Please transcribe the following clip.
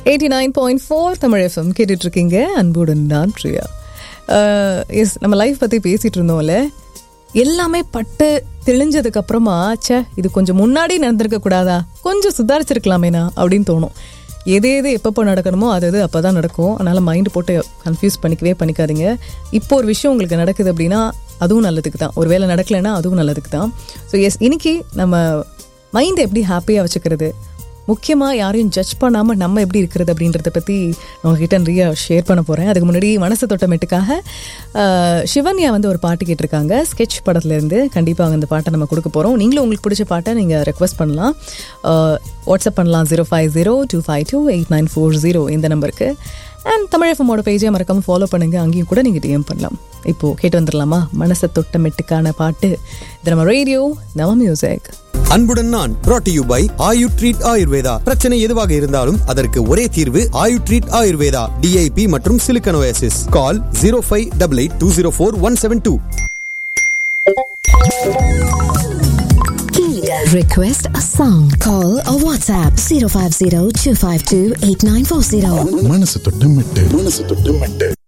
Eighty nine point four Tamil FM கேட்டுட்டு இருக்கீங்க அன்புடன் நான் பிரியா எஸ் நம்ம லைஃப் பற்றி பேசிட்டு இருந்தோம்ல எல்லாமே பட்டு தெளிஞ்சதுக்கு அப்புறமா ச்சே இது கொஞ்சம் முன்னாடி நடந்திருக்க கூடாதா கொஞ்சம் சுதாரிச்சிருக்கலாமேனா அப்படின்னு தோணும் எது எது எப்பப்போ நடக்கணுமோ அது அது அப்போ தான் நடக்கும் அதனால் மைண்டு போட்டு கன்ஃபியூஸ் பண்ணிக்கவே பண்ணிக்காதீங்க இப்போ ஒரு விஷயம் உங்களுக்கு நடக்குது அப்படின்னா அதுவும் நல்லதுக்கு தான் ஒரு வேளை நடக்கலைன்னா அதுவும் நல்லதுக்கு தான் ஸோ எஸ் இன்னைக்கு நம்ம மைண்டை எப்படி ஹாப்பியாக வச்சுக்கிறது முக்கியமாக யாரையும் ஜட்ஜ் பண்ணாமல் நம்ம எப்படி இருக்கிறது அப்படின்றத பற்றி உங்ககிட்ட நிறைய ஷேர் பண்ண போகிறேன் அதுக்கு முன்னாடி மனசு தொட்டமேட்டுக்காக ஆஹ், சிவன்யா வந்து ஒரு பாட்டு கேட்டிருக்காங்க ஸ்கெட்ச் படத்துலேருந்து கண்டிப்பாக அந்த பாட்டை நம்ம கொடுக்க போகிறோம் நீங்களும் உங்களுக்கு பிடிச்ச பாட்டை நீங்கள் ரெக்வஸ்ட் பண்ணலாம் ஆஹ், வாட்ஸ்அப் பண்ணலாம் zero five zero two five two eight nine four zero இந்த நம்பருக்கு அண்ட் தமிழ் எஃப்எம்மோட பேஜை மறக்காம ஃபாலோ பண்ணுங்க அங்கேயும் கூட நீங்கள் டிஎம் பண்ணலாம் இப்போது கேட்டு வந்துடலாமா மனசை தொட்டமெட்டுக்கான பாட்டு இது நம்ம ரேடியோ நவ மியூசிக் அன்புடன் நான் brought to you by Ayu Treat Ayurveda பிரச்சனை எதுவாக இருந்தாலும் அதற்கு ஒரே தீர்வு ஆயு ட்ரீட் ஆயுர்வேதா டிஐபி மற்றும் silicosis call zero five double eight two zero four one seven two Request a song. Call or WhatsApp 050 252 8940. மனசு தொட்டு மெட்டு மனசு தொட்டு மெட்டு